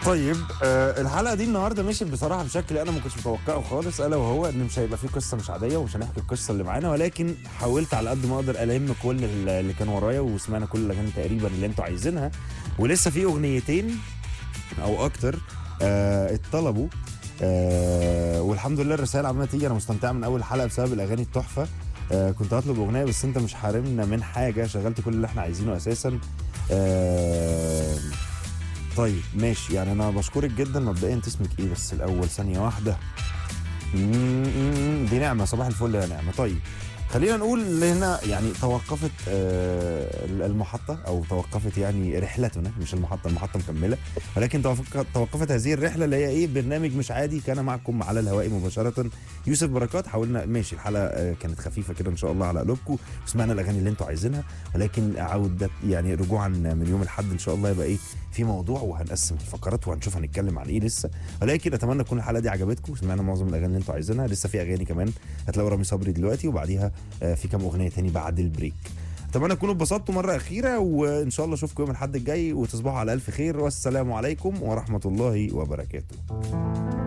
طيب آه الحلقه دي النهارده مشيت بصراحه بشكل انا ما كنتش متوقعه خالص الا وهو ان مش هيبقى فيه قصه مش عاديه ومش هنحكي القصه اللي معانا ولكن حاولت على قد ما اقدر الم كل اللي كان ورايا وسمعنا كل الاغاني تقريبا اللي انتوا عايزينها ولسه في اغنيتين او اكتر آه اتطلبوا آه والحمد لله الرسائل عماله تيجي انا مستمتع من اول حلقه بسبب الاغاني التحفه آه كنت هطلب اغنيه بس انت مش حارمنا من حاجه شغلت كل اللي احنا عايزينه اساسا آه طيب ماشي يعني انا بشكرك جدا مبدئيا انت اسمك ايه بس الاول ثانيه واحده مم، دي نعمه صباح الفل يا نعمه طيب خلينا نقول هنا يعني توقفت آه، المحطة أو توقفت يعني رحلتنا مش المحطة المحطة مكملة ولكن توقف- توقفت هذه الرحلة اللي هي إيه برنامج مش عادي كان معكم على الهواء مباشرة يوسف بركات حاولنا ماشي الحلقة آه، كانت خفيفة كده إن شاء الله على قلوبكم وسمعنا الأغاني اللي أنتوا عايزينها ولكن عودة يعني رجوعا من يوم الأحد إن شاء الله يبقى إيه في موضوع وهنقسم الفقرات وهنشوف هنتكلم عن إيه لسه ولكن أتمنى تكون الحلقة دي عجبتكم سمعنا معظم الأغاني اللي أنتوا عايزينها لسه في أغاني كمان هتلاقوا رامي صبري دلوقتي وبعديها آه، في كام اغنيه تاني بعد البريك اتمنى تكونوا اتبسطتوا مره اخيره وان شاء الله اشوفكم يوم الاحد الجاي وتصبحوا على الف خير والسلام عليكم ورحمه الله وبركاته